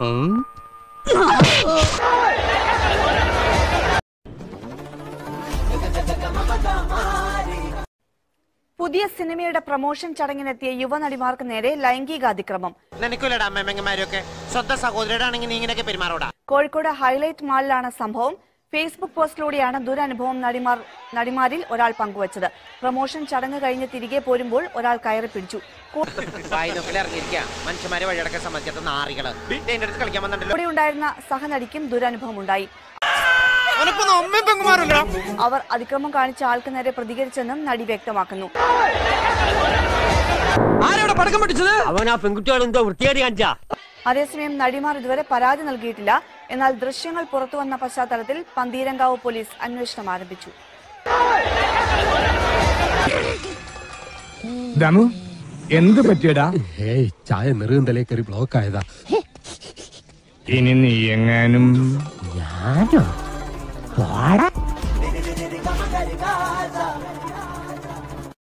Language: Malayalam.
പുതിയ സിനിമയുടെ പ്രൊമോഷൻ ചടങ്ങിനെത്തിയ യുവനടിമാർക്ക് നേരെ ലൈംഗിക അതിക്രമം നിനക്കില്ലടാ അമ്മമ്മമാരൊക്കെ സ്വന്തം സഹോദരയുടെ ആണെങ്കിൽ നീ ഇങ്ങനെയൊക്കെ പെരുമാറൂടാ കോഴിക്കോട് ഹൈലൈറ്റ് മാളിലാണ് സംഭവം ഫേസ്ബുക്ക് പോസ്റ്റിലൂടെയാണ് ദുരനുഭവം നടിമാർ നടിമാരിൽ ഒരാൾ പങ്കുവച്ചത് പ്രൊമോഷൻ ചടങ്ങ് കഴിഞ്ഞ് തിരികെ പോരുമ്പോൾ ഒരാൾ കയറി പിടിച്ചു കൂ- വായനൊക്കെ ഇറങ്ങിയിരിക്കുക മനുഷ്യന്മാരെ വഴിയടക്കാൻ സമ്മതിക്കാത്ത നാറികള് എന്റെ അടുത്ത് കളിക്കാൻ വന്നിട്ടുണ്ടല്ലോ കൂടെ ഉണ്ടായിരുന്ന സഹനടിക്കും ദുരനുഭവം ഉണ്ടായി അവർ അതിക്രമം കാണിച്ച ആൾക്ക് നേരെ പ്രതികരിച്ചെന്നും നടി വ്യക്തമാക്കുന്നു ആരവിടെ പടക്കം പൊട്ടിച്ചത് അവൻ ആ പെൺകുട്ടികൾ എന്തോ വൃത്തിയായിട്ട് കാണിച്ചാ അതേസമയം നടിമാർ ഇതുവരെ പരാതി നൽകിയിട്ടില്ല എന്നാൽ ദൃശ്യങ്ങൾ പുറത്തുവന്ന പശ്ചാത്തലത്തിൽ പന്തീരങ്കാവ് പോലീസ് അന്വേഷണം ആരംഭിച്ചു ദമു എന്ത് പറ്റിയടാ ഏയ് ചായ നെറുകും തലേ കയറി ബ്ലോക്ക് ആയതാ ഇനി നീ എങ്ങാനും ഞാനോ